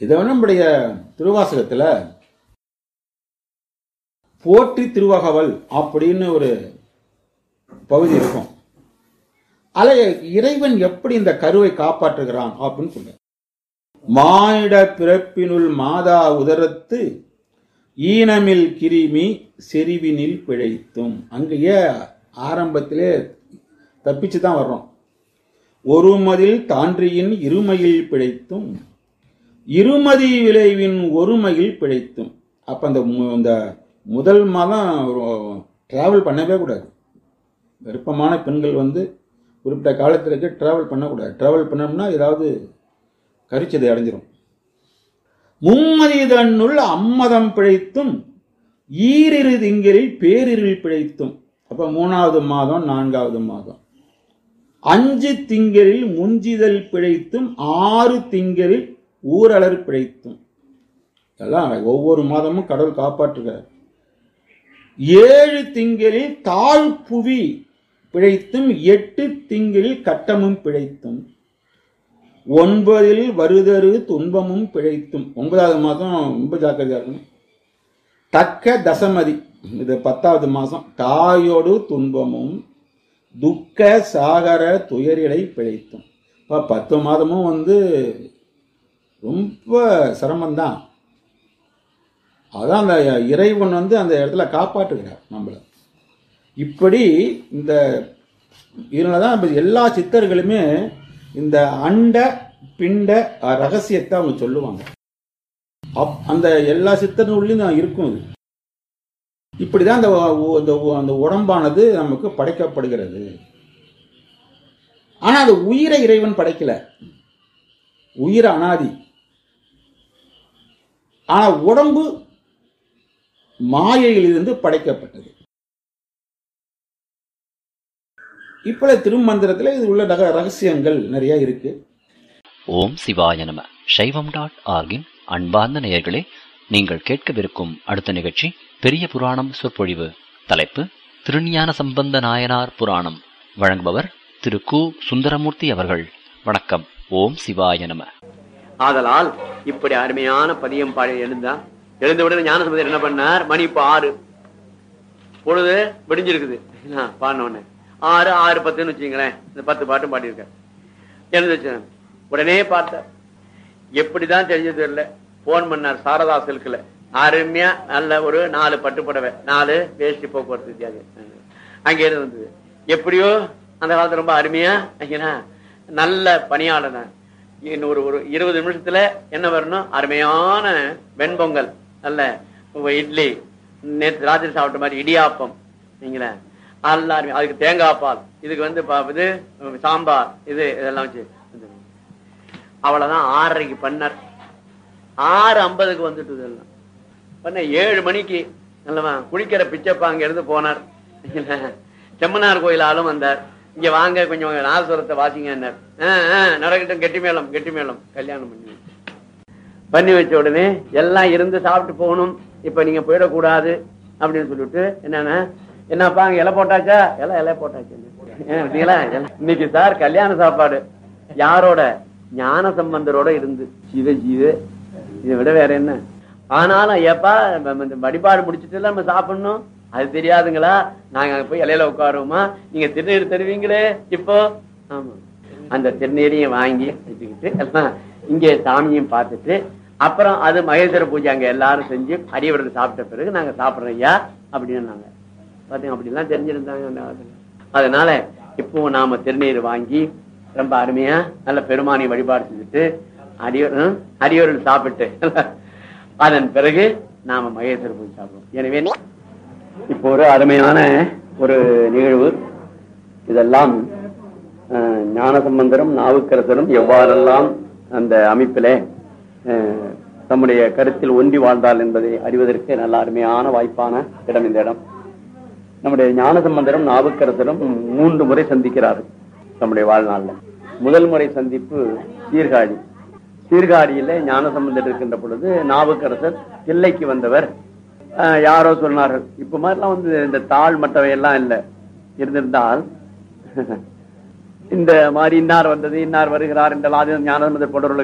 இதை வந்து நம்முடைய திருவாசகத்துல போற்றி திருவகவல் அப்படின்னு ஒரு பகுதி இருக்கும் அதில் இறைவன் எப்படி இந்த கருவை காப்பாற்றுகிறான் அப்படின்னு சொல்ல மானிட பிறப்பினுள் மாதா உதரத்து ஈனமில் கிருமி செறிவினில் பிழைத்தும் அங்கேயே ஆரம்பத்திலே தப்பிச்சு தான் வர்றோம் ஒருமதில் தான்றியின் இருமையில் பிழைத்தும் இருமதி விளைவின் ஒருமையில் பிழைத்தும் அப்போ அந்த மு- இந்த முதல் மாதம் ட்ராவல் பண்ணவே கூடாது விருப்பமான பெண்கள் வந்து குறிப்பிட்ட காலத்திற்கு ட்ராவல் பண்ணக்கூடாது ட்ராவல் பண்ணோம்னா ஏதாவது கரிச்சதை அடைஞ்சிரும் மும்மதி தன்னுள் அம்மதம் பிழைத்தும் ஈரிரு திங்களில் பேரிருள் பிழைத்தும் அப்ப மூணாவது மாதம் நான்காவது மாதம் அஞ்சு திங்களில் முஞ்சிதல் பிழைத்தும் ஆறு திங்களில் ஊரலர் பிழைத்தும் இதெல்லாம் ஒவ்வொரு மாதமும் கடவுள் காப்பாற்றுகிறார் ஏழு திங்களில் தாழ்புவி பிழைத்தும் எட்டு திங்களில் கட்டமும் பிழைத்தும் ஒன்பதில் வருதரு துன்பமும் பிழைத்தும் ஒன்பதாவது மாதம் ரொம்ப ஜாக்கிரதையா இருக்கணும் தக்க தசமதி இது பத்தாவது மாதம் தாயோடு துன்பமும் துக்க சாகர துயரிலை பிழைத்தும் இப்போ பத்து மாதமும் வந்து ரொம்ப சிரமம்தான் அதான் அந்த இறைவன் வந்து அந்த இடத்துல காப்பாற்றுகிறார் நம்மளை இப்படி இந்த இதனால தான் நம்ம எல்லா சித்தர்களுமே இந்த அண்ட பிண்ட அஹ், ரகசியத்தை அவங்க சொல்லுவாங்க அப் அந்த எல்லா சித்தர்களும் தான் இருக்கும் இது இப்படிதான் அந்த உ- அந்த உ- அந்த உடம்பானது நமக்கு படைக்கப்படுகிறது ஆனா அது உயிரை இறைவன் படைக்கல உயிர் அனாதி ஆனா உடம்பு மாயையிலிருந்து படைக்கப்பட்டது இப்ப திருமந்திரத்துல இது உள்ள ரக- ரகசியங்கள் நிறைய இருக்கு ஓம் சிவாய நம சைவம் டாட் ஆர்கின் அன்பார்ந்த நேயர்களே நீங்கள் கேட்கவிருக்கும் அடுத்த நிகழ்ச்சி பெரிய புராணம் சொற்பொழிவு தலைப்பு திருஞான சம்பந்த நாயனார் புராணம் வழங்குபவர் திரு கு சுந்தரமூர்த்தி அவர்கள் வணக்கம் ஓம் சிவாய நம ஆதலால் இப்படி அருமையான பதியம் பாடி எழுந்தா எழுந்தவுடனே ஞானசம்பந்தர் என்ன பண்ணார் மணி இப்ப ஆறு பொழுது விடிஞ்சிருக்குது என்ன, பாடின உடனே ஆறு ஆறு பத்துன்னு வச்சுங்களேன் இந்த பத்து பாட்டும் பாடியிருக்கார் எழுந்து வச்சார் உடனே பார்த்தார் எப்படிதான் தெரிஞ்சது தெரியல போன் பண்ணார் சாரதா சில்க்ல அருமையா நல்ல ஒரு நாலு பட்டு புடவை நாலு வேஷ்டி போக்குவரத்து வித்தியாசம் அங்க இருந்து வந்தது எப்படியோ அந்த காலத்துல ரொம்ப அருமையா ஐயனா நல்ல பணியாளன இன்னும் ஒரு ஒரு இருபது நிமிஷத்துல என்ன வரணும் அருமையான வெண்பொங்கல் நல்ல உ- இட்லி நேற்று ராத்திரி சாப்பிட்ட மாதிரி இடியாப்பம் நீங்களே எல்லாருமே அதுக்கு தேங்காய் பால் இதுக்கு வந்து பா- இது சாம்பார் இது இதெல்லாம் வச்சு அவ்வளவுதான் ஆறரைக்கு பண்ணார் ஆறு ஐம்பதுக்கு வந்துட்டு இதெல்லாம் பண்ண ஏழு மணிக்கு நல்லவா குளிக்கிற பிச்சப்பா அங்க இருந்து போனார் செம்மனார் கோயில் ஆளும் வந்தார் இங்க வாங்க கொஞ்சம் நாதஸ்வரத்தை வாசிங்க நடக்கட்டும் கெட்டி மேளம் கெட்டி மேளம் கல்யாணம் பண்ணி வச்சு. பண்ணி வச்ச உடனே எல்லாம் இருந்து சாப்பிட்டு போகணும் இப்ப நீங்க போயிடக்கூடாது அப்படின்னு சொல்லிட்டு என்னன்னா என்னப்பா அங்க இலை போட்டாச்சா இலை இலை போட்டாச்சு ஏன் பார்த்தீங்களா? இலை. இன்னைக்கு சார் கல்யாண சாப்பாடு யாரோட ஞான சம்பந்தரோட இருந்து சிவ ஜீவ இதை விட வேற என்ன ஆனாலும் ஏப்பா நம்ம இந்த வழிபாடு முடிச்சிட்டு நம்ம சாப்பிடணும் அது தெரியாதுங்களா நாங்க அங்க போய் இலையில உட்காருவோமா நீங்க திருநீர் தருவீங்களே இப்போ ஆமா அந்த திருநீரையும் வாங்கி வச்சுக்கிட்டு எல்லாம் இங்கே சாமியும் பார்த்துட்டு அப்புறம் அது மகேஸ்வர பூஜை அங்க எல்லாரும் செஞ்சு அடியவர்கள் சாப்பிட்ட பிறகு நாங்க சாப்பிடுறோம் ஐயா அப்படின்னு நாங்க பாத்தீங்க அப்படிலாம் தெரிஞ்சிருந்தாங்க அந்த காலத்துல. அதனால இப்போ நாம திருநீர் வாங்கி ரொம்ப அருமையா நல்ல பெருமானை வழிபாடு செஞ்சுட்டு அடியோர் ஹம், அடியோர்கள் சாப்பிட்டு அதன் பிறகு நாம மகேஸ்வர பூஜை சாப்பிடுவோம் எனவே இப்போ ஒரு அருமையான ஒரு நிகழ்வு இதெல்லாம் அஹ், ஞானசம்பந்தரும் நாவுக்கரசரும் எவ்வாறெல்லாம் அந்த அமைப்பிலே அஹ், தம்முடைய கருத்தில் ஒன்றி வாழ்ந்தால் என்பதை அறிவதற்கு நல்ல அருமையான வாய்ப்பான இடம் இந்த இடம் நம்முடைய ஞானசம்பந்தரும் நாவுக்கரசரும் மூன்று முறை சந்திக்கிறார்கள் நம்முடைய வாழ்நாள்ல முதல் முறை சந்திப்பு சீர்காழி சீர்காழியில ஞானசம்பந்தர் இருக்கின்ற பொழுது நாவுக்கரசர் தில்லைக்கு வந்தவர் அஹ், யாரோ சொன்னார்கள் இப்ப மாதிரிலாம் வந்து இந்த தாழ் மட்டவை எல்லாம் இல்லை இருந்திருந்தால் இந்த மாதிரி இன்னார் வந்தது இன்னார் வருகிறார் என்றெல்லாம் ஞானசம்பந்தர் போன்றவர்கள்